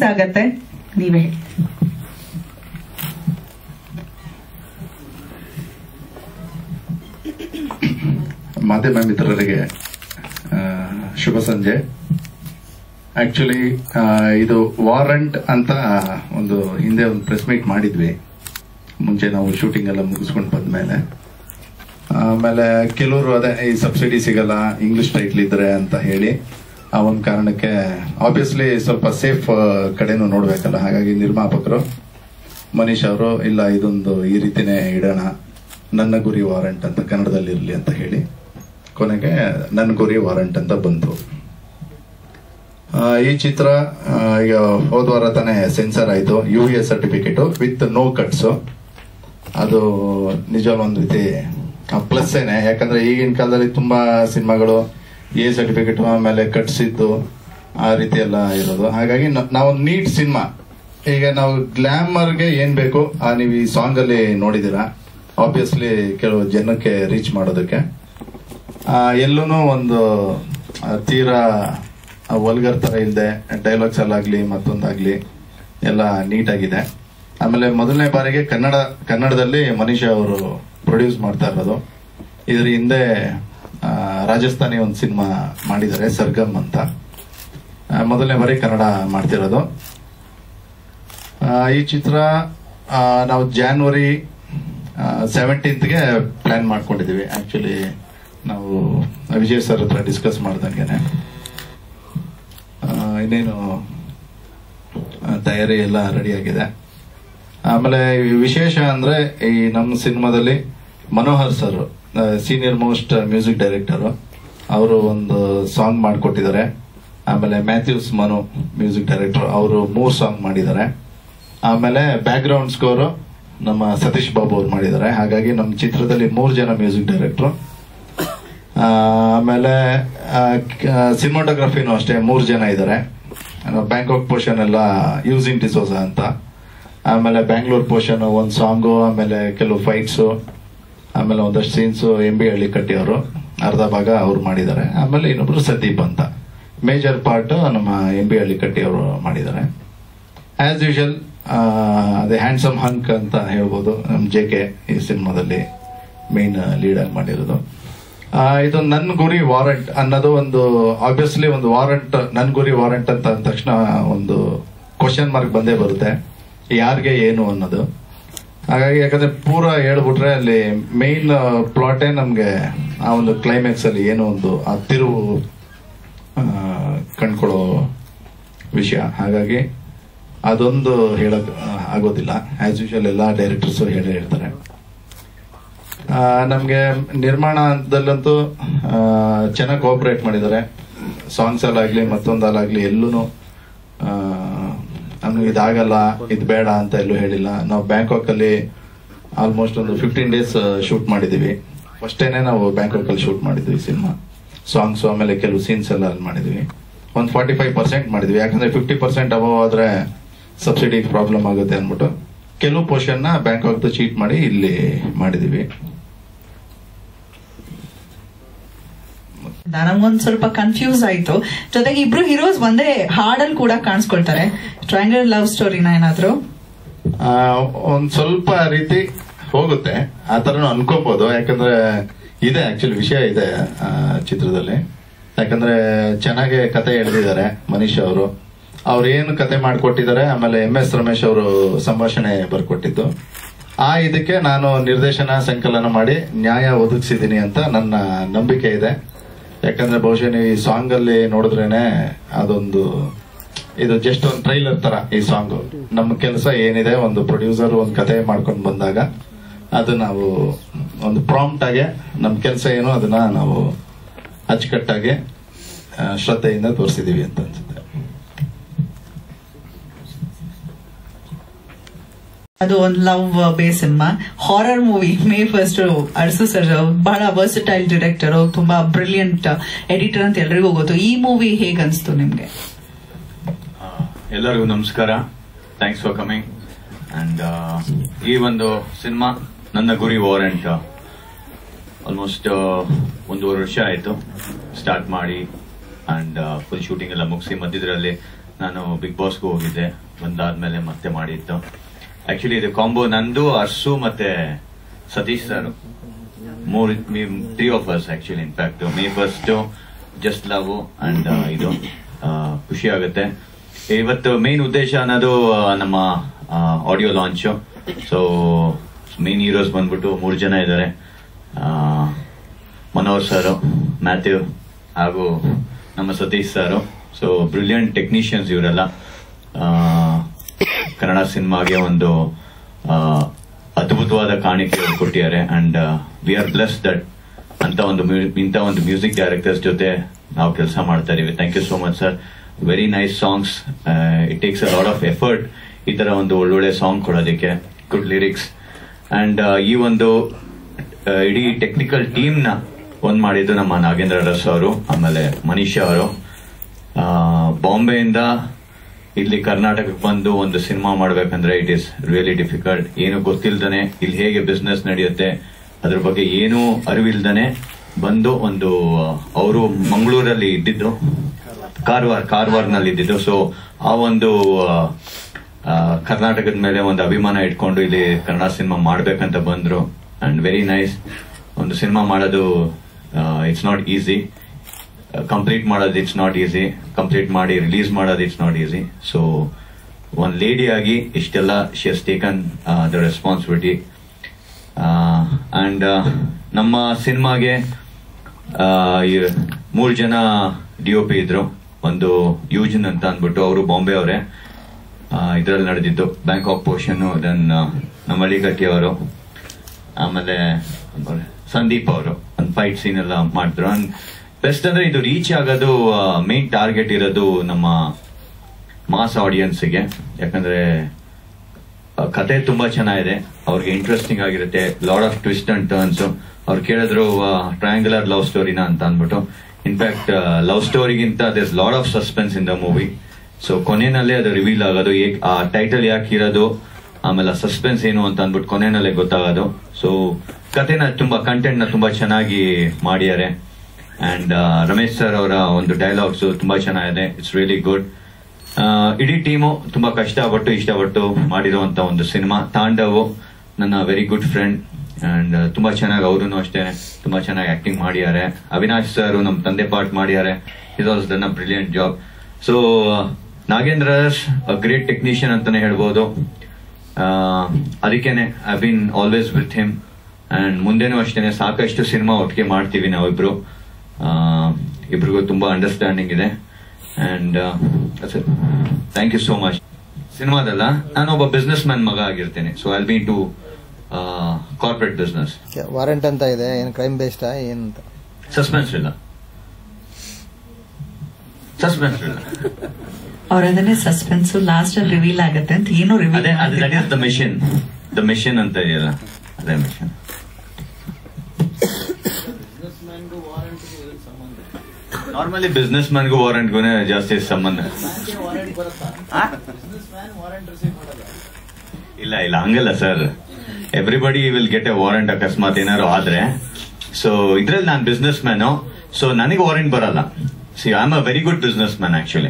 Release ಆಗತ್ತೆ ನೀವೇ ಹೇಳಿ ಮಾಧ್ಯಮ ಮಿತ್ರರಿಗೆ ಆ, ಶುಭ ಸಂಜೆ ಆಕ್ಚುಲಿ ಇದು ವಾರಂಟ್ ಅಂತ ಒಂದು ಹಿಂದೆ ಒಂದು ಪ್ರೆಸ್ ಮೀಟ್ ಮಾಡಿದ್ವಿ ಮುಂಚೆ ನಾವು ಶೂಟಿಂಗ್ ಎಲ್ಲ ಮುಗಿಸ್ಕೊಂಡು ಬಂದ್ಮೇಲೆ ಆಮೇಲೆ ಕೆಲವರು ಅದೇ ಈ ಸಬ್ಸಿಡಿ ಸಿಗಲ್ಲ ಇಂಗ್ಲಿಷ್ ಟೈಟ್ಲ್ ಇದ್ರೆ ಅಂತ ಹೇಳಿ ಆ ಒಂದು ಕಾರಣಕ್ಕೆ ಆಬ್ವಿಯಸ್ಲಿ ಸ್ವಲ್ಪ ಸೇಫ್ ಕಡೆನೂ ನೋಡ್ಬೇಕಲ್ಲ ಹಾಗಾಗಿ ನಿರ್ಮಾಪಕರು ಮನೀಶ್ ಅವರು ಇಲ್ಲ ಇದೊಂದು ಈ ರೀತಿನೇ ಇಡೋಣ ನನ್ನ ಗುರಿ ವಾರಂಟ್ ಅಂತ ಕನ್ನಡದಲ್ಲಿ ಇರಲಿ ಅಂತ ಹೇಳಿ ಕೊನೆಗೆ ನನ್ನ ಗುರಿ ವಾರಂಟ್ ಅಂತ ಬಂತು ಆ, ಈ ಚಿತ್ರ ಆ, ಈಗ ಹೋದ ವಾರ ತಾನೇ ಸೆನ್ಸರ್ ಆಯ್ತು U A certificate with no cuts ಅದು ನಿಜವಾಗ್ಲೂ ಒಂದು ರೀತಿ ಪ್ಲಸ್ ಏನೆ ಯಾಕಂದ್ರೆ ಈಗಿನ ಕಾಲದಲ್ಲಿ ತುಂಬಾ ಸಿನಿಮಾಗಳು ಎ ಸರ್ಟಿಫಿಕೇಟ್ ಆಮೇಲೆ ಕಟ್ಸ್ ಇದ್ದು ಆ ರೀತಿ ಎಲ್ಲ ಇರೋದು ಹಾಗಾಗಿ ನ- ನಾವೊಂದು ನೀಟ್ ಸಿನಿಮಾ ಈಗ ನಾವು ಗ್ಲಾಮರ್ಗೆ ಏನ್ ಬೇಕು ಆ ನೀವು ಈ ಸಾಂಗ್ ಅಲ್ಲಿ ನೋಡಿದೀರಾ ಆಬ್ವಿಯಸ್ಲಿ ಕೆಲವು ಜನಕ್ಕೆ ರೀಚ್ ಮಾಡೋದಕ್ಕೆ ಎಲ್ಲೂ ಒಂದು ಆ, ತೀರಾ ವಲ್ಗರ್ ತರ ಇಲ್ಲದೆ ಡೈಲಾಗ್ಸ್ ಅಲ್ಲಾಗ್ಲಿ ಮತ್ತೊಂದಾಗ್ಲಿ ಎಲ್ಲ ನೀಟಾಗಿದೆ ಆಮೇಲೆ ಮೊದಲನೇ ಬಾರಿಗೆ ಕನ್ನಡ ಕನ್ನಡದಲ್ಲಿ ಮನೀಷಾ ಅವರು ಪ್ರೊಡ್ಯೂಸ್ ಮಾಡ್ತಾ ಇರೋದು ಇದ್ರ ಹಿಂದೆ ಆ, ರಾಜಸ್ಥಾನಿ ಒಂದು ಸಿನಿಮಾ ಮಾಡಿದ್ದಾರೆ ಸರ್ಗಮ್ ಅಂತ ಆ, ಮೊದಲನೇ ಬಾರಿ ಕನ್ನಡ ಮಾಡ್ತಿರೋದು ಆ, ಈ ಚಿತ್ರ ಆ, ನಾವು ಜಾನ್ವರಿ ಸೆವೆಂಟೀನ್ತ್ಗೆ ಪ್ಲಾನ್ ಮಾಡ್ಕೊಂಡಿದೀವಿ ಆಕ್ಚುಲಿ ನಾವು ವಿಜಯ್ ಸರ್ ಹತ್ರ ಡಿಸ್ಕಸ್ ಮಾಡ್ದಂಗೆನೆ ಆ, ಇನ್ನೇನು ಆ, ತಯಾರಿ ಎಲ್ಲ ರೆಡಿ ಆಗಿದೆ ಆಮೇಲೆ ವಿಶೇಷ ಅಂದ್ರೆ ಈ ನಮ್ಮ ಸಿನಿಮಾದಲ್ಲಿ Manohar sir senior most music director ಅವರು ಒಂದು ಸಾಂಗ್ ಮಾಡಿಕೊಟ್ಟಿದ್ದಾರೆ ಆಮೇಲೆ ಮ್ಯಾಥ್ಯೂಸ್ ಮನು ಮ್ಯೂಸಿಕ್ ಡೈರೆಕ್ಟರ್ ಅವರು ಮೂರ್ ಸಾಂಗ್ ಮಾಡಿದ್ದಾರೆ ಆಮೇಲೆ ಬ್ಯಾಕ್ ಗ್ರೌಂಡ್ ಸ್ಕೋರ್ ನಮ್ಮ ಸತೀಶ್ ಬಾಬು ಅವ್ರು ಮಾಡಿದ್ದಾರೆ ಹಾಗಾಗಿ ನಮ್ಮ ಚಿತ್ರದಲ್ಲಿ ಮೂರು ಜನ ಮ್ಯೂಸಿಕ್ ಡೈರೆಕ್ಟರ್ ಆಮೇಲೆ ಸಿನಿಮಾಟೋಗ್ರಫಿನೂ ಅಷ್ಟೇ ಮೂರು ಜನ ಇದ್ದಾರೆ ಬ್ಯಾಂಕಾಕ್ ಪೋರ್ಷನ್ ಎಲ್ಲ ಯೂಸಿಂಗ್ ಡಿಸೋಸಾ ಅಂತ ಆಮೇಲೆ ಬ್ಯಾಂಗ್ಳೂರ್ ಪೋರ್ಷನ್ ಒಂದು ಸಾಂಗು ಆಮೇಲೆ ಕೆಲವು ಫೈಟ್ಸು ಆಮೇಲೆ ಒಂದಷ್ಟು scenes M B Hallikatti ಅವರು ಅರ್ಧ ಭಾಗ ಅವ್ರು ಮಾಡಿದ್ದಾರೆ ಆಮೇಲೆ ಇನ್ನೊಬ್ರು ಸದೀಪ್ ಅಂತ ಮೇಜರ್ ಪಾರ್ಟ್ ನಮ್ಮ ಎಂ ಬಿ ಹಳ್ಳಿ ಕಟ್ಟಿ ಅವರು ಮಾಡಿದ್ದಾರೆ ಆಸ್ ಯೂಶಲ್ ಅದೇ ಹ್ಯಾಂಡ್ಸಮ್ ಹಂಕ್ ಅಂತ ಹೇಳ್ಬೋದು ನಮ್ಮ ಜೆ ಕೆ ಈ ಸಿನಿಮಾದಲ್ಲಿ ಮೇನ್ ಲೀಡ್ ಆಗಿ ಮಾಡಿರೋದು ಆ, ಇದು ನನ್ನ ಗುರಿ ವಾರಂಟ್ ಅನ್ನೋದು ಒಂದು ಆಬ್ವಿಯಸ್ಲಿ ಒಂದು ವಾರಂಟ್ ನನ್ನ ಗುರಿ ವಾರಂಟ್ ಅಂತ ಅಂದ ತಕ್ಷಣ ಒಂದು ಕ್ವಶನ್ ಮಾರ್ಕ್ ಬಂದೇ ಬರುತ್ತೆ ಯಾರಿಗೆ ಏನು ಅನ್ನೋದು ಹಾಗಾಗಿ ಯಾಕಂದ್ರೆ ಪೂರ ಹೇಳ್ಬಿಟ್ರೆ ಅಲ್ಲಿ ಮೇನ್ ಪ್ಲಾಟೇ ನಮ್ಗೆ ಆ ಒಂದು ಕ್ಲೈಮ್ಯಾಕ್ಸ್ ಅಲ್ಲಿ ಏನೋ ಒಂದು ಆ ತಿರುವು ಆ, ಕಂಡ್ಕೊಳ್ಳೋ ವಿಷಯ ಹಾಗಾಗಿ ಅದೊಂದು ಹೇಳಕ್ ಆ, ಆಗೋದಿಲ್ಲ ಆಸ್ ಯೂಶಲ್ ಎಲ್ಲಾ ಡೈರೆಕ್ಟರ್ಸ್ ಹೇಳೇ ಹೇಳ್ತಾರೆ ಆ, ನಮ್ಗೆ ನಿರ್ಮಾಣ ಹಂತದಲ್ಲಂತೂ ಚೆನ್ನಾಗಿ ಕೋಆಪರೇಟ್ ಮಾಡಿದ್ದಾರೆ ಸಾಂಗ್ಸ್ ಅಲ್ಲಾಗ್ಲಿ ಮತ್ತೊಂದಲ್ಲಾಗ್ಲಿ ಎಲ್ಲೂ ನಮ್ಗೆ ಇದಾಗಲ್ಲ ಇದು ಬೇಡ ಅಂತ ಎಲ್ಲೂ ಹೇಳಿಲ್ಲ ನಾವು ಬ್ಯಾಂಕಾಕ್ ಅಲ್ಲಿ ಆಲ್ಮೋಸ್ಟ್ ಒಂದು ಫಿಫ್ಟೀನ್ ಡೇಸ್ ಶೂಟ್ ಮಾಡಿದೀವಿ ಫಸ್ಟ್ ಟೈನೇ ನಾವು ಬ್ಯಾಂಕಾಕ್ ಅಲ್ಲಿ ಶೂಟ್ ಮಾಡಿದ್ವಿ ಸಿನಿಮಾ ಸಾಂಗ್ಸ್ ಆಮೇಲೆ ಕೆಲವು ಸೀನ್ಸ್ ಎಲ್ಲ ಅಲ್ಲಿ ಮಾಡಿದ್ವಿ ಒಂದು ಫಾರ್ಟಿ ಫೈವ್ ಪರ್ಸೆಂಟ್ ಮಾಡಿದ್ವಿ ಯಾಕಂದ್ರೆ ಫಿಫ್ಟಿ ಪರ್ಸೆಂಟ್ ಅಬವ್ ಆದ್ರೆ ಸಬ್ಸಿಡಿ ಪ್ರಾಬ್ಲಮ್ ಆಗುತ್ತೆ ಅಂದ್ಬಿಟ್ಟು ಕೆಲವು ಪೋರ್ಷನ್ ನ ಬ್ಯಾಂಕಾಕ್ ಚೀಟ್ ಮಾಡಿ ಇಲ್ಲಿ ಮಾಡಿದೀವಿ ನನಗೊಂದ್ ಸ್ವಲ್ಪ ಕನ್ಫ್ಯೂಸ್ ಆಯ್ತು ಜೊತೆಗೆ ಇಬ್ರು ಹೀರೋಸ್ ಒಂದೇ ಹಾಡಲ್ಲಿ ಕೂಡ ಕಾಣಿಸ್ಕೊಳ್ತಾರೆ ಟ್ರಯಾಂಗಲ್ ಲವ್ ಸ್ಟೋರಿನ ಏನಾದ್ರು ಆ, ಒಂದ್ ಸ್ವಲ್ಪ ರೀತಿ ಹೋಗುತ್ತೆ ಆ ತರನು ಅನ್ಕೋಬಹುದು ಯಾಕಂದ್ರೆ ಇದೆ ಆಕ್ಚುಲಿ ವಿಷಯ ಇದೆ ಆ, ಚಿತ್ರದಲ್ಲಿ ಯಾಕಂದ್ರೆ ಚೆನ್ನಾಗಿ ಕತೆ ಎಳೆದಿದ್ದಾರೆ ಮನೀಶ್ ಅವರು ಅವ್ರು ಏನು ಕತೆ ಮಾಡ್ಕೊಟ್ಟಿದ್ದಾರೆ ಆಮೇಲೆ ಎಂ ಎಸ್ ರಮೇಶ್ ಅವರು ಸಂಭಾಷಣೆ ಬರ್ಕೊಟ್ಟಿದ್ದು ಆ ಇದಕ್ಕೆ ನಾನು ನಿರ್ದೇಶನ ಸಂಕಲನ ಮಾಡಿ ನ್ಯಾಯ ಒದಗಿಸಿದ್ದೀನಿ ಅಂತ ನನ್ನ ನಂಬಿಕೆ ಇದೆ ಯಾಕಂದ್ರೆ ಬಹುಶಃ ನೀವು ಈ ಸಾಂಗ್ ಅಲ್ಲಿ ನೋಡಿದ್ರೇನೆ ಅದೊಂದು ಇದು ಜಸ್ಟ್ ಒಂದು ಟ್ರೈಲರ್ ತರ ಈ ಸಾಂಗ್ ನಮ್ಮ ಕೆಲಸ ಏನಿದೆ ಒಂದು ಪ್ರೊಡ್ಯೂಸರ್ ಒಂದು ಕತೆ ಮಾಡ್ಕೊಂಡು ಬಂದಾಗ ಅದು ನಾವು ಒಂದು ಪ್ರಾಂಪ್ಟ್ ಆಗಿ ನಮ್ಮ ಕೆಲಸ ಏನು ಅದನ್ನ ನಾವು ಅಚ್ಚುಕಟ್ಟಾಗಿ ಆ, ಶ್ರದ್ಧೆಯಿಂದ ತೋರಿಸಿದೀವಿ ಅಂತ ಅನ್ಸುತ್ತೆ ಅದು ಒಂದು love base cinema horror movie May first Arasu sir ಬಹಳ ವರ್ಸಟೈಲ್ ಡೈರೆಕ್ಟರ್ ತುಂಬಾ ಬ್ರಿಲಿಯಂಟ್ ಎಡಿಟರ್ ಅಂತ ಎಲ್ರಿಗೂ ಗೊತ್ತು ಈ ಮೂವಿ ಹೇಗ್ ಅನ್ಸ್ತು ನಿಮ್ಗೆ ಎಲ್ಲರಿಗೂ ನಮಸ್ಕಾರ ಥ್ಯಾಂಕ್ಸ್ ಫಾರ್ ಕಮಿಂಗ್ ಅಂಡ್ ಈ ಒಂದು ಸಿನಿಮಾ ನನ್ನ ಗುರಿ ವಾರೆಂಟ್ ಆಲ್ಮೋಸ್ಟ್ ಒಂದೂವರೆ ವರ್ಷ ಆಯಿತು ಸ್ಟಾರ್ಟ್ ಮಾಡಿ ಅಂಡ್ ಫುಲ್ ಶೂಟಿಂಗ್ ಎಲ್ಲ ಮುಗಿಸಿ ಮಧ್ಯದಲ್ಲಿ ನಾನು ಬಿಗ್ ಬಾಸ್ಗೂ ಹೋಗಿದ್ದೆ ಬಂದಾದ್ಮೇಲೆ ಮತ್ತೆ ಮಾಡಿದ್ದು ಆಕ್ಚುಲಿ ಇದು ಕಾಂಬೋ ನಂದು ಅರ್ಸು ಮತ್ತೆ ಸತೀಶ್ ಸರ್ ಮೂರ್ three of us actually in fact May first just love and ಇದು ಆ, ಖುಷಿ ಆಗುತ್ತೆ ಇವತ್ತು ಮೇನ್ ಉದ್ದೇಶ ಅನ್ನೋದು ಆ, ನಮ್ಮ audio launch so main heroes ಬಂದ್ಬಿಟ್ಟು ಮೂರು ಜನ ಇದ್ದಾರೆ ಮನೋಹರ್ ಸರ್ ಮ್ಯಾಥ್ಯೂ ಹಾಗೂ ನಮ್ಮ Satish sir so brilliant technicians ಇವರೆಲ್ಲ ಆ, ಕನ್ನಡ ಸಿನಿಮಾಗೆ ಒಂದು ಆ, ಅದ್ಭುತವಾದ ಕಾಣಿಕೆ ಅವ್ರು ಕೊಟ್ಟಿದ್ದಾರೆ and we are bless that ಅಂತ ಒಂದು mu- ಇಂಥ ಒಂದು ಮ್ಯೂಸಿಕ್ ಡೈರೆಕ್ಟರ್ಸ್ ಜೊತೆ ನಾವು ಕೆಲಸ ಮಾಡ್ತಾ ಇದೀವಿ thank you so much sir very nice songs it takes a lot of effort ಈ ತರ ಒಂದು ಒಳ್ಳೊಳ್ಳೆ ಸಾಂಗ್ ಕೊಡೋದಕ್ಕೆ ಗುಡ್ ಲಿರಿಕ್ಸ್ ಅಂಡ್ ಈ ಒಂದು ಆ, ಇಡೀ ಟೆಕ್ನಿಕಲ್ ಟೀಮ್ ನ ಒಂದ್ ಮಾಡಿದ್ದು ನಮ್ಮ ನಾಗೇಂದ್ರ ಅರಸ್ ಅವರು ಆಮೇಲೆ ಮನೀಶಾ ಅವರು ಆ, ಬಾಂಬೆಯಿಂದ ಇಲ್ಲಿ ಕರ್ನಾಟಕಕ್ಕೆ ಬಂದು ಒಂದು ಸಿನಿಮಾ ಮಾಡ್ಬೇಕಂದ್ರೆ ಇಟ್ ಈಸ್ ರಿಯಲಿ ಡಿಫಿಕಲ್ಟ್ ಏನು ಗೊತ್ತಿಲ್ದನೆ ಇಲ್ಲಿ ಹೇಗೆ ಬಿಸ್ನೆಸ್ ನಡೆಯುತ್ತೆ ಅದ್ರ ಬಗ್ಗೆ ಏನೂ ಅರಿವಿಲ್ದನೆ ಬಂದು ಒಂದು ಅವರು ಮಂಗಳೂರಲ್ಲಿ ಇದ್ದಿದ್ದು ಕಾರವಾರ ಕಾರವಾರ್ನಲ್ಲಿ ಇದ್ದಿದ್ದು ಸೊ ಆ ಒಂದು ಆ, ಆ, ಕರ್ನಾಟಕದ ಮೇಲೆ ಒಂದು ಅಭಿಮಾನ ಇಟ್ಕೊಂಡು ಇಲ್ಲಿ ಕನ್ನಡ ಸಿನಿಮಾ ಮಾಡ್ಬೇಕಂತ ಬಂದ್ರು ಅಂಡ್ ವೆರಿ ನೈಸ್ ಒಂದು ಸಿನಿಮಾ ಮಾಡೋದು ಇಟ್ಸ್ ನಾಟ್ ಈಸಿ ಕಂಪ್ಲೀಟ್ ಮಾಡೋದು ಇಟ್ಸ್ ನಾಟ್ ಈಸಿ ಕಂಪ್ಲೀಟ್ ಮಾಡಿ ರಿಲೀಸ್ ಮಾಡೋದು ಇಟ್ಸ್ ನಾಟ್ ಈಸಿ ಸೊ ಒಂದ್ ಲೇಡಿ ಆಗಿ ಇಷ್ಟೆಲ್ಲ she has taken the responsibility and ನಮ್ಮ ಸಿನಿಮಾಗೆ ಮೂರು ಜನ ಡಿ ಒ ಪಿ ಇದ್ರು ಒಂದು ಯೂಜನ್ ಅಂತ ಅಂದ್ಬಿಟ್ಟು ಅವರು ಬಾಂಬೆ ಅವರೇ ಇದರಲ್ಲಿ ನಡೆದಿದ್ದು ಬ್ಯಾಂಕಾಕ್ ಪೋರ್ಷನ್ ದೆನ್ ನಮ್ಮಳ್ಳಿ ಗಟ್ಟಿ ಅವರು ಆಮೇಲೆ ಸಂದೀಪ್ ಅವರು ಒಂದು ಫೈಟ್ ಸೀನ್ ಎಲ್ಲ ಮಾಡಿದ್ರು ಅಂಡ್ ಬೆಸ್ಟ್ ಅಂದ್ರೆ ಇದು ರೀಚ್ ಆಗೋದು ಮೇನ್ ಟಾರ್ಗೆಟ್ ಇರೋದು ನಮ್ಮ ಮಾಸ್ ಆಡಿಯನ್ಸ್ಗೆ ಯಾಕಂದ್ರೆ ಆ, ಕತೆ ತುಂಬಾ ಚೆನ್ನಾಗಿದೆ ಅವ್ರಿಗೆ ಇಂಟ್ರೆಸ್ಟಿಂಗ್ ಆಗಿರುತ್ತೆ load of twist and turns ಅವ್ರು ಕೇಳಿದ್ರು ಟ್ರಯಾಂಗುಲರ್ ಲವ್ ಸ್ಟೋರಿನ ಅಂತ ಅಂದ್ಬಿಟ್ಟು ಇನ್ಫ್ಯಾಕ್ಟ್ ಲವ್ ಸ್ಟೋರಿಗಿಂತ there load of suspense in the movie so ಕೊನೆಯಲ್ಲೇ ಅದು ರಿವೀಲ್ ಆಗೋದು ಏಕ್- ಆ ಟೈಟಲ್ ಯಾಕೆ ಇರೋದು ಆಮೇಲೆ ಸಸ್ಪೆನ್ಸ್ ಏನು ಅಂತ ಅಂದ್ಬಿಟ್ಟು ಕೊನೆಯಲ್ಲೇ ಗೊತ್ತಾಗೋದು ಸೊ ಕತೆನ ತುಂಬಾ ಕಂಟೆಂಟ್ ನ ತುಂಬಾ ಚೆನ್ನಾಗಿ ಮಾಡಿದ್ದಾರೆ ಅಂಡ್ ರಮೇಶ್ ಸರ್ ಅವರ ಒಂದು ಡೈಲಾಗ್ಸ್ ತುಂಬಾ ಚೆನ್ನಾಗಿದೆ ಇಟ್ಸ್ ರಿಯಲಿ ಗುಡ್ ಇಡೀ ಟೀಮು ತುಂಬಾ ಕಷ್ಟಪಟ್ಟು ಇಷ್ಟಪಟ್ಟು ಮಾಡಿರುವಂತ ಒಂದು ಸಿನಿಮಾ ತಾಂಡವು ನನ್ನ ವೆರಿ ಗುಡ್ ಫ್ರೆಂಡ್ ಅಂಡ್ ತುಂಬಾ ಚೆನ್ನಾಗಿ ಅವರು ಅಷ್ಟೇ ತುಂಬಾ ಚೆನ್ನಾಗಿ ಆಕ್ಟಿಂಗ್ ಮಾಡಿದ್ದಾರೆ ಅವಿನಾಶ್ ಸರ್ ನಮ್ಮ ತಂದೆ ಪಾರ್ಟ್ ಮಾಡಿದ್ದಾರೆ is also done a brilliant job so Nagendra great technician ಅಂತಾನೆ ಹೇಳ್ಬೋದು ಆ, ಅದಕ್ಕೇನೆ I been always with him and ಮುಂದೆನೂ ಅಷ್ಟೇನೆ ಸಾಕಷ್ಟು ಸಿನಿಮಾ ಒಟ್ಟಿಗೆ ಮಾಡ್ತೀವಿ ನಾವಿಬ್ರು ಆ, ಇಬ್ರಿಗೂ ತುಂಬಾ ಅಂಡರ್ಸ್ಟ್ಯಾಂಡಿಂಗ್ ಇದೆ and thank you so much ಸಿನಿಮಾದಲ್ಲ ನಾನೊಬ್ಬ ಬಿಸ್ನೆಸ್ ಮ್ಯಾನ್ ಮಗ ಆಗಿರ್ತೇನೆ so I be to corporate business warrant ಅಂತ ಇದೆ ಏನ್ ಕ್ರೈಮ್ ಬೇಸ್ಡಾ ಏನಂತ ಸಸ್ಪೆನ್ಸ್ ಇಲ್ಲ ಸಸ್ಪೆನ್ಸ್ ಇಲ್ಲ ಅವ್ರ ಅದನ್ನೇ ಸಸ್ಪೆನ್ಸ್ ಲಾಸ್ಟ್ ಅಲ್ಲಿ ರಿವೀಲ್ ಆಗತ್ತೆ ಅಂತ ಏನು ಅದೇ ಅದು that is the reveal mission the mission ಅಂತ ಇದೆಯಲ್ಲ ಅದೇ ಮಿಷನ್ ನಾರ್ಮಲಿ ಬಿಸ್ನೆಸ್ ಮ್ಯಾನ್ಗೂ ವಾರಂಟ್ಗೂ ಜಾಸ್ತಿ ಸಂಬಂಧ ಆ? ಇಲ್ಲ ಇಲ್ಲ ಹಂಗಲ್ಲ sir everybody will get a warrant ಅಕಸ್ಮಾತ್ ಏನಾದ್ರು ಆದ್ರೆ ಸೊ ಇದ್ರಲ್ಲಿ ನಾನು ಬಿಸ್ನೆಸ್ ಮ್ಯಾನು ಸೊ ನನಗೆ ವಾರಂಟ್ ಬರಲ್ಲ see I am a very good businessman actually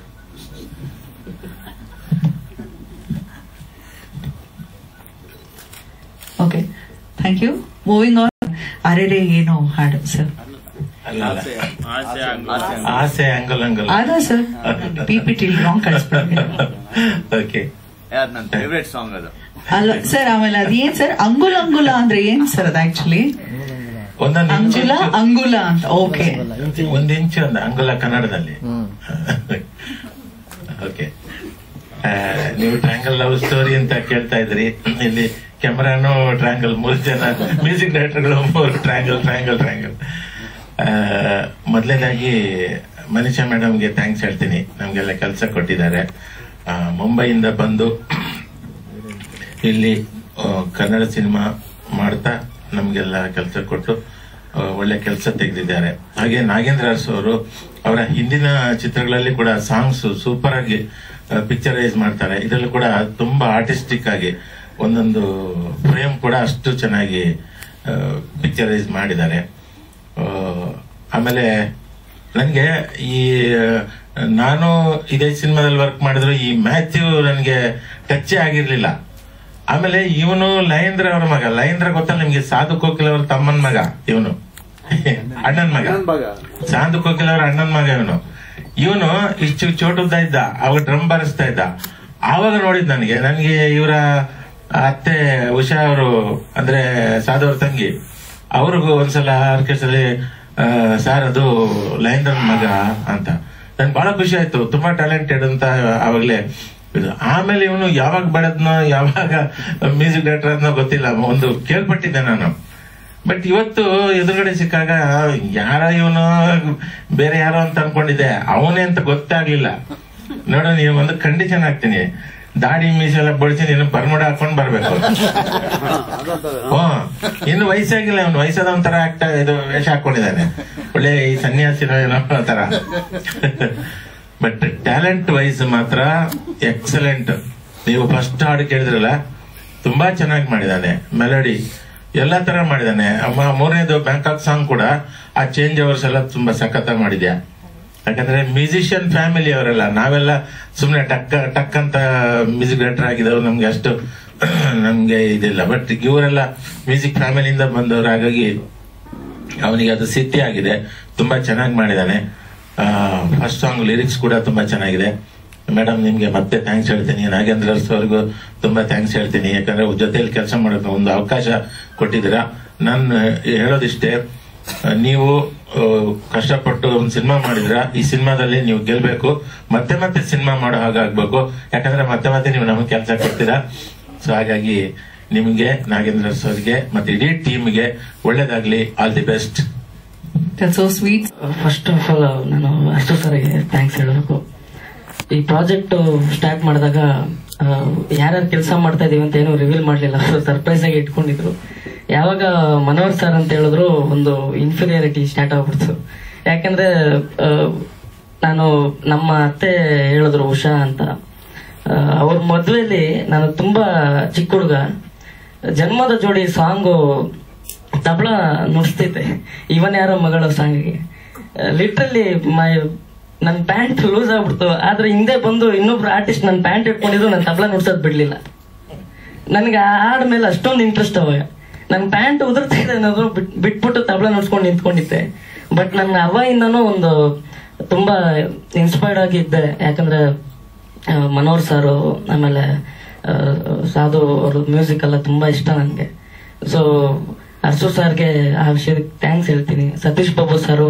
okay thank you moving on ಅರೆರೆ ಏನು ಹಾಡು ಸರ್ ಅಲ್ಲ ಅಲ್ಲ. ಆಸೆ ಅಂಗಲ್ ಅಂಗಲ್ ಅದ sir P P T wrong ಕಳಿಸ್ಬಿಡ್ತೀನಿ ಓಕೆ ನನ್ನ ಫೇವ್ರೇಟ್ ಸಾಂಗ್ ಅದು ಅಲ್ಲ ಸರ್ ಆಮೇಲೆ ಅದೇನ್ ಸರ್ ಅಂಗುಲ ಅಂಗುಲ ಅಂದ್ರೆ ಏನ್ ಸರ್ ಅದು ಆಕ್ಚುಲಿ ಒಂದೊಂದು ಇಂಚು ಅಂಗುಲ ಅಂಗುಲ ಅಂತ ಓಕೆ ಒಂದು ಇಂಚು ಒಂದು ಅಂಗುಲ ಕನ್ನಡದಲ್ಲಿ ಹ್ಮ್ ಓಕೆ ನೀವು ಟ್ರ್ಯಾಂಗಲ್ ಲವ್ ಸ್ಟೋರಿ ಅಂತ ಕೇಳ್ತಾ ಇದ್ರಿ ಇಲ್ಲಿ ಕ್ಯಾಮ್ರಾನು ಟ್ರ್ಯಾಂಗಲ್ ಮೂರು ಜನ ಮ್ಯೂಸಿಕ್ ಡೈರೆಕ್ಟರ್ಗಳು ಮೂರು ಟ್ರ್ಯಾಂಗಲ್ ಟ್ರ್ಯಾಂಗಲ್ ಟ್ರ್ಯಾಂಗಲ್ ಮೊದಲನೇದಾಗಿ ಮನೀಷಾ ಮೇಡಮ್ಗೆ ಥ್ಯಾಂಕ್ಸ್ ಹೇಳ್ತೀನಿ ನಮಗೆಲ್ಲ ಕೆಲಸ ಕೊಟ್ಟಿದ್ದಾರೆ ಆ, ಮುಂಬೈಯಿಂದ ಬಂದು ಇಲ್ಲಿ ಆ, ಕನ್ನಡ ಸಿನಿಮಾ ಮಾಡ್ತಾ ನಮಗೆಲ್ಲ ಕೆಲಸ ಕೊಟ್ಟು ಆ, ಒಳ್ಳೆ ಕೆಲಸ ತೆಗೆದಿದ್ದಾರೆ ಹಾಗೆ ನಾಗೇಂದ್ರ ಅರಸು ಅವರು ಅವರ ಹಿಂದಿನ ಚಿತ್ರಗಳಲ್ಲಿ ಕೂಡ ಸಾಂಗ್ಸ್ ಸೂಪರ್ ಆಗಿ ಪಿಕ್ಚರೈಸ್ ಮಾಡ್ತಾರೆ ಇದರಲ್ಲೂ ಕೂಡ ತುಂಬಾ ಆರ್ಟಿಸ್ಟಿಕ್ ಆಗಿ ಒಂದೊಂದು ಫ್ರೇಮ್ ಕೂಡ ಅಷ್ಟು ಚೆನ್ನಾಗಿ ಪಿಕ್ಚರೈಸ್ ಮಾಡಿದ್ದಾರೆ ಆ, ಆಮೇಲೆ ನನಗೆ ಈ ನಾನು ಇದೇ ಸಿನಿಮಾದಲ್ಲಿ ವರ್ಕ್ ಮಾಡಿದ್ರು ಈ ಮ್ಯಾಥ್ಯೂ ನನಗೆ ಟಚ್ ಆಗಿರ್ಲಿಲ್ಲ ಆಮೇಲೆ ಇವನು ಲಯೇಂದ್ರ ಅವರ ಮಗ ಲಯೇಂದ್ರ ಗೊತ್ತಾ ನಿಮ್ಗೆ ಸಾಧು ಕೋಕಿಲ್ ಅವರ ತಮ್ಮನ ಮಗ ಇವನು ಅಣ್ಣನ್ ಮಗ ಸಾಧು ಕೋಕಿಲ್ ಅವರ ಅಣ್ಣನ್ ಮಗ ಇವನು ಇವನು ಇಷ್ಟು ಚೋಟುದ್ದ ಇದ್ದ ಅವಾಗ ಡ್ರಮ್ ಬಾರಿಸ್ತಾ ಇದ್ದ ಆವಾಗ ನೋಡಿದ್ ನನಗೆ ನನಗೆ ಇವರ ಅತ್ತೆ ಉಷಾ ಅವರು ಅಂದ್ರೆ ಸಾಧು ಅವ್ರ ತಂಗಿ ಅವ್ರಿಗೂ ಒಂದ್ಸಲ ಆರ್ಕೆಸ್ಟ್ರಲ್ಲಿ ಸರ್ ಅದು ಲಯೇಂದ್ರನ್ ಮಗ ಅಂತ ನನ್ಗೆ ಬಹಳ ಖುಷಿ ಆಯ್ತು ತುಂಬಾ ಟ್ಯಾಲೆಂಟೆಡ್ ಅಂತ ಆವಾಗ್ಲೇ ಇದು. ಆಮೇಲೆ ಇವನು ಯಾವಾಗ ಬೆಳೆದ್ನೋ ಯಾವಾಗ ಮ್ಯೂಸಿಕ್ ಡೈರೆಕ್ಟರ್ ಅದನ್ನೋ ಗೊತ್ತಿಲ್ಲ ಒಂದು ಕೇಳ್ಪಟ್ಟಿದ್ದೆ ನಾನು ಬಟ್ ಇವತ್ತು ಎದುರುಗಡೆ ಸಿಕ್ಕಾಗ ಯಾರ ಇವನು ಬೇರೆ ಯಾರೋ ಅಂತ ಅನ್ಕೊಂಡಿದ್ದೆ ಅವನೇ ಅಂತ ಗೊತ್ತಾಗ್ಲಿಲ್ಲ ನೋಡ ನೀವು ಒಂದು ಕಂಡೀಷನ್ ಹಾಕ್ತೀನಿ ದಾಡಿ ಮೀಸೆಲ್ಲ ಬಳಸಿ ನೀನು ಬರ್ಮುಡ ಹಾಕೊಂಡ್ ಬರ್ಬೇಕು ಹ್ಮ್ ಇನ್ನು ವಯಸ್ಸಾಗಿಲ್ಲ ಅವನು ವಯಸ್ಸಾದ ಒಂಥರ ಆಗ್ತಾ ಇದು ವೇಷ ಹಾಕೊಂಡಿದ್ದಾನೆ ಒಳ್ಳೆ ಈ ಸನ್ಯಾಸಿನ ಏನೋ ತರ ಬಟ್ ಟ್ಯಾಲೆಂಟ್ ವೈಸ್ ಮಾತ್ರ ಎಕ್ಸಲೆಂಟ್ ನೀವು ಫಸ್ಟ್ ಹಾಡು ಕೇಳಿದ್ರಲ್ಲ ತುಂಬಾ ಚೆನ್ನಾಗಿ ಮಾಡಿದಾನೆ ಮೆಲಡಿ ಎಲ್ಲಾ ತರ ಮಾಡಿದಾನೆ ಅಮ್ಮ ಮೂರನೇದು ಬ್ಯಾಂಕಾಕ್ ಸಾಂಗ್ ಕೂಡ ಆ ಚೇಂಜ್ ಓವರ್ಸ್ ಎಲ್ಲ ತುಂಬಾ ಸಖತ್ತಾಗಿ ಮಾಡಿದ್ಯಾ ಯಾಕಂದ್ರೆ ಮ್ಯೂಸಿಷಿಯನ್ ಫ್ಯಾಮಿಲಿ ಅವರೆಲ್ಲ ನಾವೆಲ್ಲ ಸುಮ್ನೆ ಟಕ್ ಟಕ್ ಅಂತ ಮ್ಯೂಸಿಕ್ ಡೈರೆಕ್ಟರ್ ಆಗಿದವರು ನಮ್ಗೆ ಅಷ್ಟು ನಮ್ಗೆ ಇದಿಲ್ಲ ಬಟ್ ಇವರೆಲ್ಲ ಮ್ಯೂಸಿಕ್ ಫ್ಯಾಮಿಲಿಯಿಂದ ಬಂದವರು ಹಾಗಾಗಿ ಅವನಿಗೆ ಅದು ಸಿದ್ಧಿ ಆಗಿದೆ ತುಂಬಾ ಚೆನ್ನಾಗಿ ಮಾಡಿದಾನೆ ಫಸ್ಟ್ ಸಾಂಗ್ ಲಿರಿಕ್ಸ್ ಕೂಡ ತುಂಬಾ ಚೆನ್ನಾಗಿದೆ ಮೇಡಮ್ ನಿಮ್ಗೆ ಮತ್ತೆ ಥ್ಯಾಂಕ್ಸ್ ಹೇಳ್ತೀನಿ ನಾಗೇಂದ್ರ ಅರಸ್ ಅವ್ರಿಗೂ ತುಂಬಾ ಥ್ಯಾಂಕ್ಸ್ ಹೇಳ್ತೀನಿ ಯಾಕಂದ್ರೆ ಜೊತೆಯಲ್ಲಿ ಕೆಲಸ ಮಾಡೋಕೆ ಒಂದು ಅವಕಾಶ ಕೊಟ್ಟಿದ್ದೀರಾ ನಾನು ಹೇಳೋದಿಷ್ಟೇ ನೀವು ಆ, ಕಷ್ಟಪಟ್ಟು ಒಂದು ಸಿನಿಮಾ ಮಾಡಿದ್ರ ಈ ಸಿನಿಮಾದಲ್ಲಿ ನೀವು ಗೆಲ್ಬೇಕು ಮತ್ತೆ ಮತ್ತೆ ಸಿನಿಮಾ ಮಾಡೋ ಹಾಗಾಗ್ಬೇಕು ಯಾಕಂದ್ರೆ ಮತ್ತೆ ಮತ್ತೆ ನೀವು ನಮಗೆ ಕೆಲಸ ಕೊಡ್ತೀರಾ ಸೊ ಹಾಗಾಗಿ ನಿಮ್ಗೆ ನಾಗೇಂದ್ರ ಅರಸ್ ಅವ್ರಿಗೆ ಮತ್ತೆ ಇಡೀ ಟೀಮ್ಗೆ ಒಳ್ಳೇದಾಗ್ಲಿ all the best so sweet first of all ನಾನು ಅಷ್ಟು ಸರಿಗೆ ಥ್ಯಾಂಕ್ಸ್ ಹೇಳಬೇಕು ಈ ಪ್ರಾಜೆಕ್ಟ್ ಸ್ಟಾರ್ಟ್ ಮಾಡಿದಾಗ ಯಾರ್ಯಾರು ಕೆಲಸ ಮಾಡ್ತಾ ಇದೀವಿ ಅಂತ ಏನು ರಿವೀಲ್ ಮಾಡಲಿಲ್ಲ ಸರ್ಪ್ರೈಸ್ ಆಗಿ ಇಟ್ಕೊಂಡಿದ್ರು ಯಾವಾಗ ಮನೋಹರ್ ಸರ್ ಅಂತ ಹೇಳಿದ್ರು ಒಂದು ಇನ್ಫೀರಿಯಾರಿಟಿ ಸ್ಟಾರ್ಟ್ ಆಗ್ಬಿಡ್ತು ಯಾಕಂದ್ರೆ ಆ, ನಾನು ನಮ್ಮ ಅತ್ತೆ ಹೇಳಿದ್ರು ಉಷಾ ಅಂತ ಆ, ಅವ್ರ ಮದುವೆಯಲ್ಲಿ ನಾನು ತುಂಬಾ ಚಿಕ್ಕ ಹುಡುಗ ಜನ್ಮದ ಜೋಡಿ ಸಾಂಗು ತಬಲ ನುಡಿಸ್ತಿದ್ದೆ ಇವನ್ ಯಾರೋ ಮಗಳ ಸಾಂಗಿಗೆ ಲಿಟ್ರಲಿ ಮೈ ನನ್ನ ಪ್ಯಾಂಟ್ ಲೂಸ್ ಆಗ್ಬಿಡ್ತು ಆದ್ರೆ ಹಿಂದೆ ಬಂದು ಇನ್ನೊಬ್ರು ಆರ್ಟಿಸ್ಟ್ ನನ್ನ ಪ್ಯಾಂಟ್ ಇಟ್ಕೊಂಡಿದ್ರು ನನ್ನ ತಬಲ ನುಡ್ಸೋದ್ ಬಿಡ್ಲಿಲ್ಲ ನನಗೆ ಆ ಹಾಡ್ ಮೇಲೆ ಅಷ್ಟೊಂದು ಇಂಟ್ರೆಸ್ಟ್ ಅವಾಗ ನನ್ನ ಪ್ಯಾಂಟ್ ಉದುರ್ತಾ ಇದೆ ಅನ್ನೋದು ಬಿಟ್- ಬಿಟ್ಬಿಟ್ಟು ತಬಲ ನುಡ್ಸ್ಕೊಂಡು ನಿಂತ್ಕೊಂಡಿದ್ದೆ ಬಟ್ ನನ್ನ ಅವಾಗಿಂದನೂ ಒಂದು ತುಂಬಾ ಇನ್ಸ್ಪೈರ್ಡ್ ಆಗಿದ್ದೆ ಯಾಕಂದ್ರೆ ಆ, ಮನೋಹರ್ ಸಾರು ಆಮೇಲೆ ಆ, ಸಾಧು ಅವ್ರ ಮ್ಯೂಸಿಕ್ ಎಲ್ಲ ತುಂಬಾ ಇಷ್ಟ ನನಗೆ ಸೊ ಅರ್ಸು ಸರ್ಗೆ ಆ ವಿಷಯಕ್ಕೆ ಥ್ಯಾಂಕ್ಸ್ ಹೇಳ್ತೀನಿ Satish Babu sir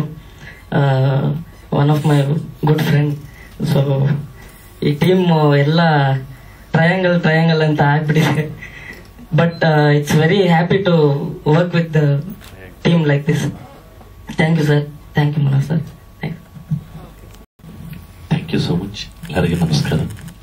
one of my good friend so ಈ ಟೀಮ್ ಎಲ್ಲ ಟ್ರಯಾಂಗಲ್ ಟ್ರಯಾಂಗಲ್ ಅಂತ ಆಗ್ಬಿಟ್ಟಿದೆ but it's very happy to work with the team like this thank you sir thank you Manohar sir thank thank you so much ಎಲ್ಲರಿಗೆ ನಮಸ್ಕಾರ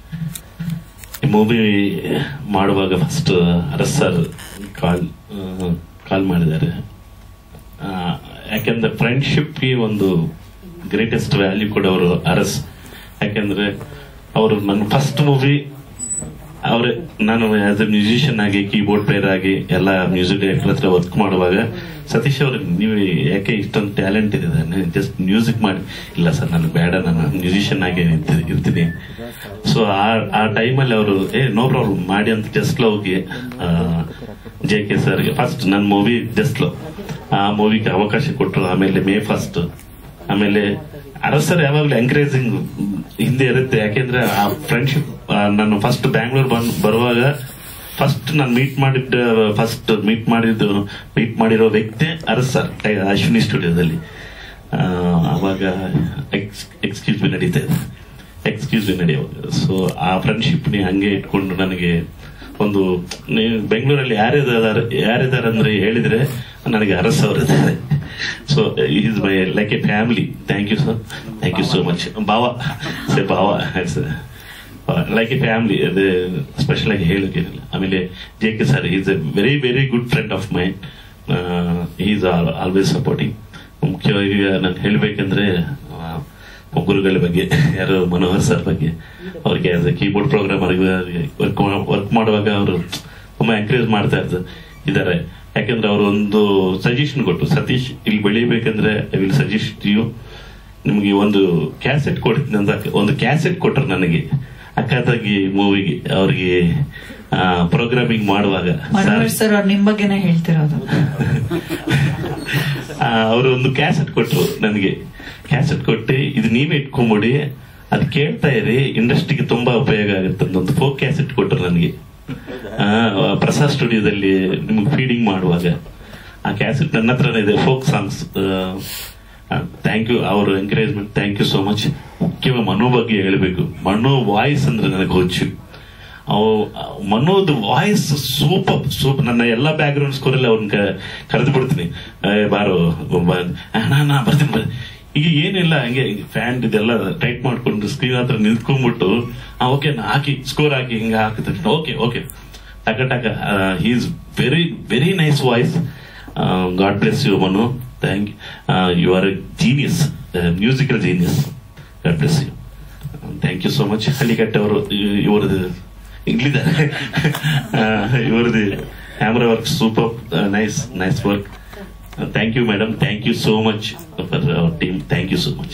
ಈ movie ಮಾಡುವಾಗ first Aras sir call call ಮಾಡಿದ್ದಾರೆ ಆ, ಯಾಕೆಂದ್ರೆ ಫ್ರೆಂಡ್ಶಿಪ್ಗೆ ಒಂದು ಗ್ರೇಟೆಸ್ಟ್ ವ್ಯಾಲ್ಯೂ ಕೂಡ ಅವರು ಅರಸ್ ಯಾಕೆಂದ್ರೆ ಅವರು ನನ್ನ ಫಸ್ಟ್ ಮೂವಿ ಅವ್ರೆ ನಾನು ಆಸ್ ಎ ಮ್ಯೂಸಿಷಿಯನ್ ಆಗಿ ಕೀಬೋರ್ಡ್ ಪ್ಲೇಯರ್ ಆಗಿ ಎಲ್ಲ ಮ್ಯೂಸಿಕ್ ಡೈರೆಕ್ಟರ್ ಹತ್ರ ವರ್ಕ್ ಮಾಡುವಾಗ ಸತೀಶ್ ಅವ್ರಿಗೆ ನೀವು ಯಾಕೆ ಇಷ್ಟೊಂದು ಟ್ಯಾಲೆಂಟ್ ಇದೆ ಜಸ್ಟ್ ಮ್ಯೂಸಿಕ್ ಮಾಡಿ ಇಲ್ಲ ಸರ್ ನಾನು ಬೇಡ ನಾನು ಮ್ಯೂಸಿಷಿಯನ್ ಆಗಿ ಇರ್ತಿ- ಇರ್ತೀನಿ ಸೊ ಆ ಆ ಟೈಮಲ್ಲಿ ಅವರು ಏ ನೋ ಪ್ರಾಬ್ಲಮ್ ಮಾಡಿ ಅಂತ ಜಸ್ಟ್ ಹೋಗಿ ಜೆ ಕೆ ಸರ್ಗೆ ಫಸ್ಟ್ ನನ್ನ ಮೂವಿ ಜಸ್ಟ್ ಆ ಮೂವಿಗೆ ಅವಕಾಶ ಕೊಟ್ಟರು ಆಮೇಲೆ ಮೇ ಫಸ್ಟ್ ಆಮೇಲೆ ಅರಸರ್ ಯಾವಾಗ್ಲೂ ಎಂಕರೇಜಿಂಗ್ ಹಿಂದೆ ಇರುತ್ತೆ ಯಾಕೆಂದ್ರೆ ಆ ಫ್ರೆಂಡ್ಶಿಪ್ ನಾನು ಫಸ್ಟ್ ಬ್ಯಾಂಗ್ಳೂರ್ ಬಂದ್ ಬರುವಾಗ ಫಸ್ಟ್ ನಾನು ಮೀಟ್ ಮಾಡಿದ್ದ ಫಸ್ಟ್ ಮೀಟ್ ಮಾಡಿದ್ದು ಮೀಟ್ ಮಾಡಿರೋ ವ್ಯಕ್ತಿ ಅರಸ್ ಸರ್ ಅಶ್ವಿನಿ ಸ್ಟುಡಿಯೋದಲ್ಲಿ ಆ, ಅವಾಗ ಎಕ್ಸ್ಕ್ಯೂಸ್ ಬಿ ನಡೀತಾ ಇದೆ ಎಕ್ಸ್ಕ್ಯೂಸ್ ಬಿ ನಡೆಯುವಾಗ ಸೊ ಆ ಫ್ರೆಂಡ್ಶಿಪ್ ನಿ ಹಂಗೆ ಇಟ್ಕೊಂಡು ನನಗೆ ಒಂದು ನೀವು ಬೆಂಗಳೂರಲ್ಲಿ ಯಾರಿದ್ದಾರೆ ಯಾರಿದ್ದಾರೆ ಅಂದ್ರೆ ಹೇಳಿದ್ರೆ ನನಗೆ ಅರಸ್ ಅವರು ಇದ್ದಾರೆ so is my like a family thank you sir thank you so much ಭಾವ ಸೆ ಭಾವ ಲೈಕ್ ಎ ಫ್ಯಾಮಿಲಿ ಅದು ಸ್ಪೆಷಲ್ ಆಗಿ ಹೇಳೋಕೇನಿಲ್ಲ ಆಮೇಲೆ J K sir is a very very good friend of mine is always supporting ಮುಖ್ಯವಾಗಿ ನಾನು ಹೇಳ್ಬೇಕಂದ್ರೆ ಆ, ಗುರುಗಳ ಬಗ್ಗೆ ಯಾರು ಮನೋಹರ್ ಸರ್ ಬಗ್ಗೆ ಅವ್ರಿಗೆ as a keyboard programmer work work ಮಾಡುವಾಗ ಅವರು ತುಂಬಾ ಎಂಕರೇಜ್ ಮಾಡ್ತಾ ಇರ್ತಾರೆ ಇದ್ದಾರೆ ಯಾಕಂದ್ರೆ ಅವರು ಒಂದು ಸಜೆಷನ್ ಕೊಟ್ಟು ಸತೀಶ್ ಇಲ್ಲಿ ಬೆಳಿಬೇಕಂದ್ರೆ ಐ ವಿಲ್ ಸಜೆಸ್ಟ್ ಯು ನಿಮಗೆ ಒಂದು ಕ್ಯಾಸೆಟ್ ಕೊಡ್ತೀನಿ ಅಂತ ಒಂದು ಕ್ಯಾಸೆಟ್ ಕೊಟ್ಟರು ನನಗೆ ಅಕ್ಕದಾಗಿ ಮೂವಿಗೆ ಅವ್ರಿಗೆ ಪ್ರೋಗ್ರಾಮಿಂಗ್ ಮಾಡುವಾಗ ಮನೋಹರ್ ಸರ್ ಅವ್ರು ನಿಮ್ ಬಗ್ಗೆನೇ ಹೇಳ್ತಿರೋದು ಅವರು ಒಂದು ಕ್ಯಾಸೆಟ್ ಕೊಟ್ರು ನನಗೆ ಕ್ಯಾಸೆಟ್ ಕೊಟ್ಟು ಇದು ನೀವೇ ಇಟ್ಕೊಂಬಿಡಿ ಅದು ಕೇಳ್ತಾ ಇರಿ ಇಂಡಸ್ಟ್ರಿಗೆ ತುಂಬಾ ಉಪಯೋಗ ಆಗುತ್ತೆ ಅಂತ ಒಂದು ಫೋಕ್ ಕ್ಯಾಸೆಟ್ ಕೊಟ್ರು ನನಗೆ ಆ, ಪ್ರಸಾದ್ ಸ್ಟುಡಿಯೋದಲ್ಲಿ ನಿಮ್ಗೆ ಫೀಡಿಂಗ್ ಮಾಡುವಾಗ ಆ ಕ್ಯಾಸೆಟ್ ನನ್ನ ಹತ್ರನೇ ಇದೆ ಫೋಕ್ ಸಾಂಗ್ಸ್ ಥ್ಯಾಂಕ್ ಯು ಅವ್ರ encouragement thank you so much ಮುಖ್ಯವಾಗಿ ಮನೋ ಬಗ್ಗೆ ಹೇಳಬೇಕು ಮನೋ ವಾಯ್ಸ್ ಅಂದ್ರೆ ನನಗೆ ಹುಚ್ಚು ಅವು ಮನೋದ್ ವಾಯ್ಸ್ ಸೂಪರ್ ಸೂಪರ್ ನನ್ನ ಎಲ್ಲಾ ಬ್ಯಾಕ್ ಗ್ರೌಂಡ್ ಸ್ಕೋರ್ ಅಲ್ಲಿ ಅವ್ರನ್ನ ಕರೆದು ಬಿಡ್ತೀನಿ ಏ, ಬಾರೋ ಬಾ- ಆ, ನಾ ನಾ ಬರ್ತೀನಿ ಬರ್ತೀನಿ ಈಗ ಏನಿಲ್ಲ ಹಂಗೆ ಫ್ಯಾನ್ ಇದೆಲ್ಲ ಟೈಟ್ ಮಾಡ್ಕೊಂಡು ಸ್ಕ್ರೀನ್ ಹತ್ರ ನಿಂತ್ಕೊಂಡ್ಬಿಟ್ಟು ಓಕೆ ನಾ ಹಾಕಿ ಸ್ಕೋರ್ ಹಾಕಿ ಹಿಂಗ ಹಾಕಿದ್ರೆ ಓಕೆ ಓಕೆ ಟಕ ಟಕ he's very very nice voice God bless you Manu thank you are genius musical genius God bless you thank you so much Hallikatte ಅವರು ಇವರದು ಇಲ್ಲಿದ್ದಾರೆ ಇವರದು camera work super nice nice work thank you madam thank you so much for our team thank you so much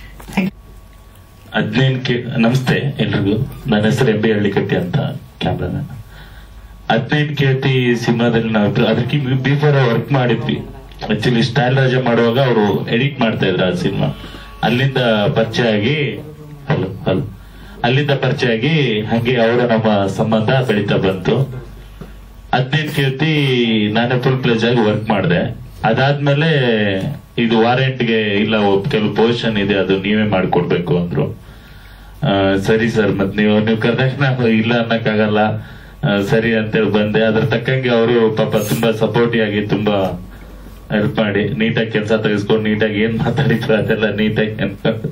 ಹದಿನೈದು ಕೆ ನಮಸ್ತೆ ಎಲ್ರಿಗೂ ನನ್ನ ಹೆಸರು ಎಂ ಬಿ ಹಳ್ಳಿಕಟ್ಟಿ ಅಂತ ಕ್ಯಾಮ್ರಾಮನ್ ಹದಿನೈದು ಕೇತಿ ಸಿನಿಮಾದಲ್ಲಿ ನಾವು ಅದಕ್ಕೆ ಬಿಫೋರ್ ವರ್ಕ್ ಮಾಡಿದ್ವಿ ಆಕ್ಚುಲಿ ಸ್ಟೈಲ್ ರಾಜ ಮಾಡುವಾಗ ಅವರು ಎಡಿಟ್ ಮಾಡ್ತಾ ಇದ್ರು ಆ ಸಿನಿಮಾ ಅಲ್ಲಿಂದ ಪರಿಚಯ ಆಗಿ ಹಲೋ ಹಲೋ ಅಲ್ಲಿಂದ ಪರಿಚಯ ಆಗಿ ಹಂಗೆ ಅವರ ನಮ್ಮ ಸಂಬಂಧ ಬೆಳೀತಾ ಬಂತು ಹದಿನೈದು ಕೇಳ್ತಿ ನಾನೇ ಫುಲ್ ಪ್ಲೇಜ್ ಆಗಿ ವರ್ಕ್ ಮಾಡಿದೆ ಅದಾದ್ಮೇಲೆ ಇದು ವಾರೆಂಟ್ಗೆ ಇಲ್ಲ ಒಬ್- ಕೆಲವು ಪೊಸಿಷನ್ ಇದೆ ಅದು ನೀವೇ ಮಾಡ್ಕೊಡ್ಬೇಕು ಅಂದ್ರು ಆ, ಸರಿ ಸರ್ ಮತ್ ನೀವು ನೀವು ಕರೆದಾಗ ಇಲ್ಲ ಅನ್ನಕ್ಕಾಗಲ್ಲ ಆ, ಸರಿ ಅಂತೇಳಿ ಬಂದೆ ಅದ್ರ ತಕ್ಕಂಗೆ ಅವರು ಪಾಪ ತುಂಬಾ ಸಪೋರ್ಟಿವ್ ಆಗಿ ತುಂಬಾ ಹೆಲ್ಪ್ ಮಾಡಿ ನೀಟಾಗಿ ಕೆಲಸ ತೆಗೆಸ್ಕೊಂಡು ನೀಟಾಗಿ ಏನ್ ಮಾತಾಡಿದ್ರು ಅದೆಲ್ಲ ನೀಟಾಗಿ ಅನ್ಕೊಂಡು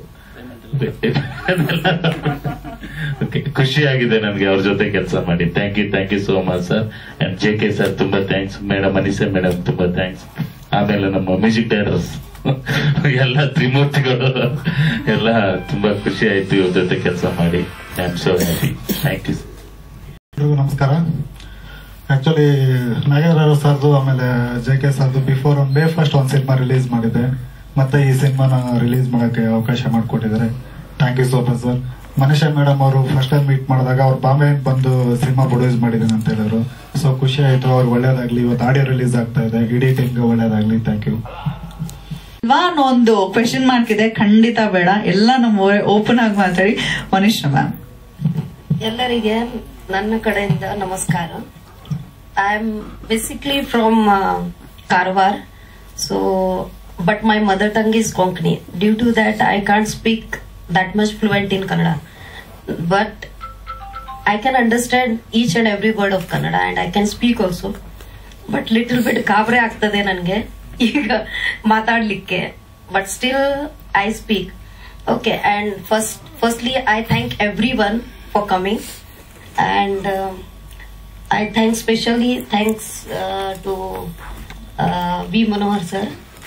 Okay, ಖುಷಿ ಆಗಿದೆ ನನ್ಗೆ ಅವ್ರ ಜೊತೆ ಕೆಲಸ ಮಾಡಿ thank you thank you so much sir and J K sir ತುಂಬಾ ಥ್ಯಾಂಕ್ಸ್ ಮೇಡಮ್ ಅನಿಸೆ ಮೇಡಮ್ ತುಂಬಾ ಥ್ಯಾಂಕ್ಸ್ ಆಮೇಲೆ ನಮ್ಮ ಮ್ಯೂಸಿಕ್ ಡೈರೆಕ್ಟರ್ಸ್ ಎಲ್ಲ ತ್ರಿಮೂರ್ತಿಗಳು ಎಲ್ಲ ತುಂಬಾ ಖುಷಿ ಆಯ್ತು ಇವ್ರ ಜೊತೆ ಕೆಲಸ ಮಾಡಿ I am so happy thank you ಎಲ್ರಿಗೂ ನಮಸ್ಕಾರ ಆಕ್ಚುಲಿ ನಾಗೇಂದ್ರ ಸರ್ದು ಆಮೇಲೆ ಜೆ ಕೆ ಸರ್ದು ಬಿಫೋರ್ ಒಂದು ಮೇ ಫಸ್ಟ್ ಒಂದು ಸಿನಿಮಾ ರಿಲೀಸ್ ಮಾಡಿದ್ದೆ ಮತ್ತೆ ಈ ಸಿನಿಮಾನ ರಿಲೀಸ್ ಮಾಡಕ್ಕೆ ಅವಕಾಶ ಮಾಡಿಕೊಟ್ಟಿದ್ದಾರೆ thank you so much sir ಮನುಷ್ಯ ಮೇಡಮ್ ಅವರು ಫಸ್ಟ್ ಟೈಮ್ ಮೀಟ್ ಮಾಡಿದಾಗ ಅವ್ರು ಬಾಂಬೆ ಬಂದು ಸಿನಿಮಾ ಪ್ರೊಡ್ಯೂಸ್ ಮಾಡಿದ್ದೀನಿ ಅಂತ ಹೇಳಿದ್ರು ಸೊ ಖುಷಿ ಆಯ್ತು ಅವ್ರಿಗೆ ಒಳ್ಳೇದಾಗ್ಲಿ ಇವತ್ತು ಆಡಿಯೋ ರಿಲೀಸ್ ಆಗ್ತಾ ಇದೆ ಇಡೀ ಟೀಮ್ಗೆ ಒಳ್ಳೇದಾಗ್ಲಿ ಥ್ಯಾಂಕ್ ಯು ಅಲ್ವಾ ಅನ್ನೋ ಒಂದು ಕ್ವೆಶನ್ ಮಾರ್ಕ್ ಇದೆ ಖಂಡಿತ ಬೇಡ ಎಲ್ಲ ನಮ್ಮ ಓಪನ್ ಆಗಿ ಮಾತಾಡಿ ಮನುಷ್ಯ ಮ್ಯಾಮ್ ಎಲ್ಲರಿಗೆ ನನ್ನ ಕಡೆಯಿಂದ ನಮಸ್ಕಾರ I am basically from Karwar so but my mother tongue is Konkani due to that I can't speak that much fluent in Kannada but I can understand each and every word of Kannada and I can speak also but little bit ಕಾಬ್ರೆ ಆಗ್ತದೆ ನನಗೆ ಈಗ ಮಾತಾಡ್ಲಿಕ್ಕೆ but still I speak okay and first firstly I thank everyone for coming and I thank specially thanks to V Manohar sir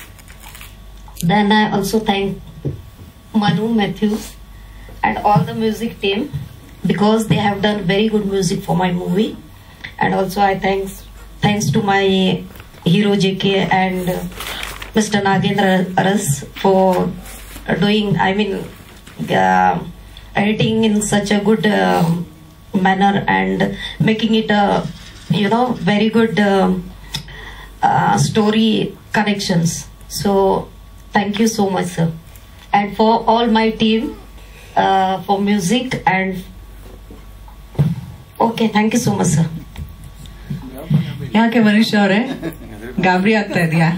then I also thank Manu Matthews and all the music team because they have done very good music for my movie. And also I thanks thanks to my hero JK and uh, Mr. Nagendra Aras for doing I mean uh, editing in such a good uh, manner and making it a you know very good um, uh, story connections. So thank you so much, sir and for all my team uh, for music and okay thank you so much sir ಯಾಕೆ ಮನುಷ್ಯ ಅವರೇ ಗಾಬರಿ ಆಗ್ತಾ ಇದೆಯಾ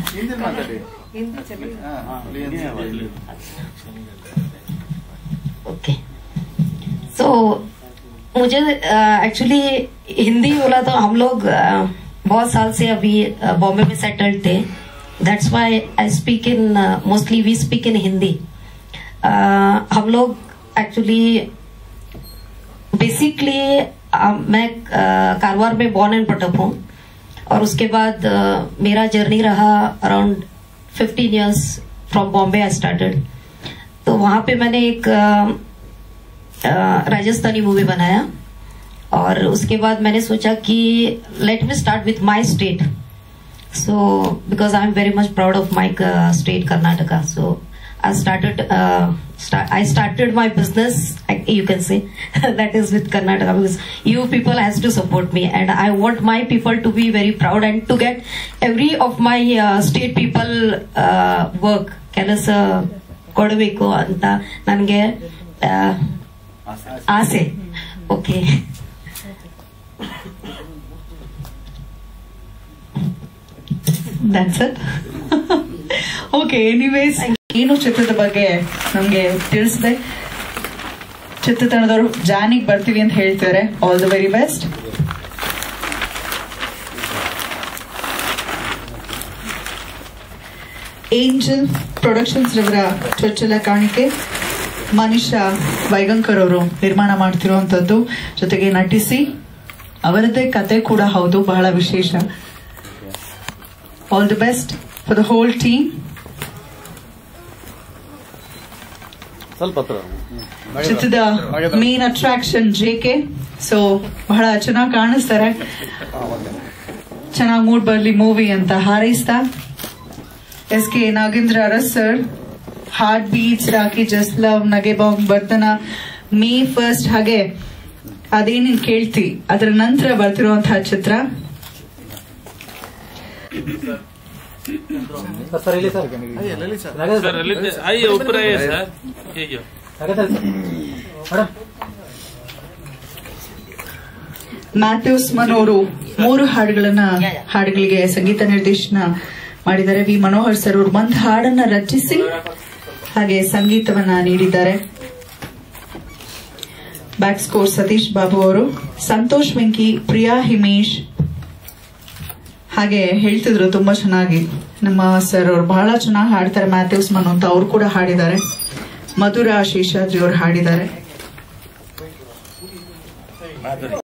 okay so मुझे actually Hindi बोला तो हम लोग uh, बहुत साल से अभी बॉम्बे में सेटल्ड थे that's why I speak in mostly we speak in Hindi uh, हम लोग एक्चुअली बेसिकली मैं uh, कारवार में बॉर्न एंड पटअप हूँ और उसके बाद uh, मेरा जर्नी रहा around 15 years from Bombay I started तो वहां पे मैंने एक uh, uh, राजस्थानी मूवी बनाया और उसके बाद मैंने सोचा कि let me start with my state so because I am very much proud of my state Karnataka so I started. Uh, start, I started my business. I- You can say that is with Karnataka because you people has to support me, and I want my people to be very proud and to get every of my uh, state people uh, work ಕೆಲಸ ಕೊಡಬೇಕು ಅಂತ ನನಗೆ ಆಸೆ okay that's it okay anyways ಏನು ಚಿತ್ರದ ಬಗ್ಗೆ ನಮ್ಗೆ ತಿಳಿಸಿದೆ ಚಿತ್ರತಂಡದವರು ಜಾನಿಗೆ ಬರ್ತೀವಿ ಅಂತ ಹೇಳ್ತಾರೆ all the very best Angel Productions ರವರ ಚೊಚ್ಚಲ ಕಾಣಿಕೆ ಮನಿಷಾ ವೈಗಂಕರ್ ಅವರು ನಿರ್ಮಾಣ ಮಾಡ್ತಿರುವಂತದ್ದು ಜೊತೆಗೆ ನಟಿಸಿ ಅವರದ್ದೇ ಕತೆ ಕೂಡ ಹೌದು ಬಹಳ ವಿಶೇಷ all the best for the whole team ಸ್ವಲ್ಪ ಹತ್ರ ಚಿತ್ರದ main attraction J K so ಬಹಳ ಚೆನ್ನಾಗಿ ಕಾಣಿಸ್ತಾರೆ ಚೆನ್ನಾಗಿ ಮೂಡ್ ಬರ್ಲಿ ಮೂವಿ ಅಂತ ಹಾರೈಸ್ತಾ S K Nagendra Aras sir heart beats Rocky just love ನಗೆ ಬಾಂಗ್ ಬರ್ತನ ಮೇ ಫಸ್ಟ್ ಹಾಗೆ ಅದೇನೇನ್ ಕೇಳ್ತಿ ಅದರ ನಂತರ ಬರ್ತಿರುವಂತಹ ಚಿತ್ರ ಸರ್ ಇಲ್ಲಿ ಸರ್ सर ललित आइए ऊपर आइए सर ठीक है ಮೇಡಮ್ ಮ್ಯಾಥ್ಯೂಸ್ ಮನ್ ಅವರು ಮೂರು ಹಾಡುಗಳನ್ನ ಹಾಡುಗಳಿಗೆ ಸಂಗೀತ ನಿರ್ದೇಶನ ಮಾಡಿದ್ದಾರೆ ವಿ ಮನೋಹರ್ ಸರ್ ಅವರು ಒಂದು ಹಾಡನ್ನ ರಚಿಸಿ ಹಾಗೆ ಸಂಗೀತವನ್ನ ನೀಡಿದ್ದಾರೆ ಬ್ಯಾಕ್ ಸ್ಕೋರ್ ಸತೀಶ್ ಬಾಬು ಅವರು ಸಂತೋಷ್ ವೆಂಕಿ ಪ್ರಿಯಾ ಹಿಮೇಶ್ ಹಾಗೆ ಹೇಳ್ತಿದ್ರು ತುಂಬಾ ಚೆನ್ನಾಗಿ ನಮ್ಮ ಸರ್ ಅವ್ರು ಬಹಳ ಚೆನ್ನಾಗಿ ಹಾಡ್ತಾರೆ ಮ್ಯಾಥ್ಯೂಸ್ ಮನ್ ಅಂತ ಅವ್ರು ಕೂಡ ಹಾಡಿದ್ದಾರೆ ಮಧುರಾ ಶೇಷಾದ್ರಿ ಅವರು ಹಾಡಿದ್ದಾರೆ